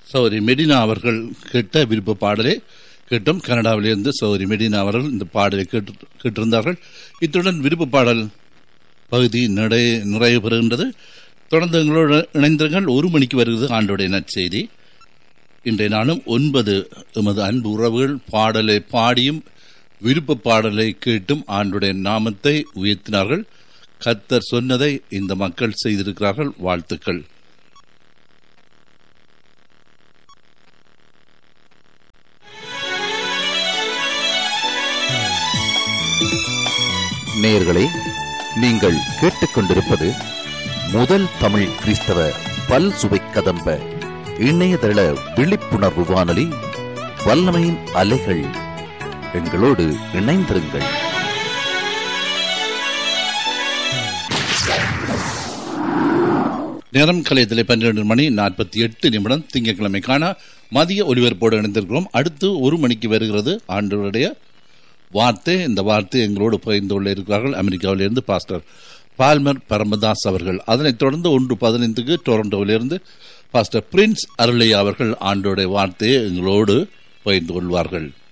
சௌரி மெடினா அவர்கள் கேட்ட விருப்ப பாடலை கேட்டோம் கனடாவிலிருந்து சௌரி மெடினா அவர்கள் இந்த பாடலை கேட்டு கேட்டிருந்தார்கள் இத்துடன் விருப்ப பாடல் பகுதி நடை நிறைவு பெறுகின்றது தொடர்ந்து எங்களோடு இணைந்திருங்கள் ஒரு மணிக்கு வருகிறது ஆண்டோடைய நற்செய்தி இன்றைய நாளும் ஒன்பது எமது அன்பு உறவுகள் பாடலை பாடியும் விருப்ப பாடலை கேட்டும் ஆண்டுடைய நாமத்தை உயர்த்தினார்கள் கத்தர் சொன்னதை இந்த மக்கள் செய்திருக்கிறார்கள் வாழ்த்துக்கள் நேயர்களே நீங்கள் கேட்டுக்கொண்டிருப்பது முதல் தமிழ் கிறிஸ்தவ பல் சுவை கதம்ப இணையதள விழிப்புணர்வு வானொலி வல்லமையின் அலைகள் எங்களோடு இணைந்திருங்கள் நேரம் கலையத்திலே பன்னிரண்டு மணி நாற்பத்தி எட்டு நிமிடம் திங்கட்கிழமை காண மதிய ஒலிபரப்போடு இணைந்திருக்கிறோம் அடுத்து ஒரு மணிக்கு வருகிறது ஆண்டவருடைய வார்த்தை இந்த வார்த்தை எங்களோடு பகிர்ந்து கொள்ள இருக்கிறார்கள் அமெரிக்காவிலிருந்து பாஸ்டர் பால்மர் பரமதாஸ் அவர்கள் அதனைத் தொடர்ந்து ஒன்று பதினைந்துக்கு டொரண்டோவிலிருந்து பாஸ்டர் பிரின்ஸ் அருளையா அவர்கள் ஆண்டோடைய வார்த்தையை எங்களோடு பகிர்ந்து கொள்வார்கள்